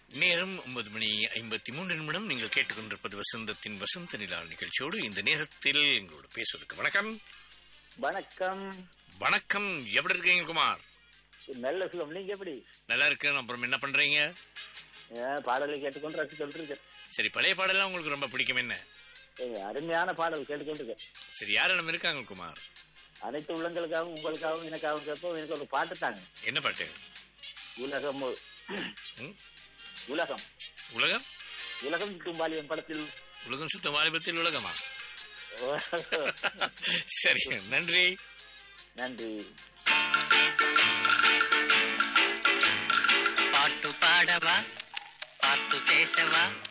நேரம் ஒன்பது மணி ஐம்பத்தி மூன்று நிமிடம் நீங்கள் கேட்டுக்கொண்டிருப்பது வசந்தத்தின் வசந்த நிலா நிகழ்ச்சியோடு இந்த நேரத்தில் எங்களோடு பேசுவதற்கு வணக்கம் வணக்கம் வணக்கம் எப்படி இருக்கீங்க குமார் நல்ல சுகம் நீங்க எப்படி நல்லா இருக்கு அப்புறம் என்ன பண்றீங்க ஏன் பாடலை கேட்டுக்கொண்டு ரசிச்சுட்டு இருக்கேன் சரி பழைய பாடலாம் உங்களுக்கு ரொம்ப பிடிக்கும் என்ன ஏங்க, அருமையான பாடல் கேட்டுக்கொண்டு இருக்கேன் சரி யாரிடம் இருக்காங்க குமார் அனைத்து உள்ளங்களுக்காகவும் உங்களுக்காகவும் எனக்காகவும் கேட்போம் எனக்கு ஒரு பாட்டு தாங்க என்ன பாட்டு உலகம் ம்? உலகம் உலகம் உலகம் தும்பாலியன் படத்தில் உலகம் சுத்த வாலிபத்தில் உலகமா சரி நன்றி நன்றி பாட்டு பாடவா பாட்டு பேசவா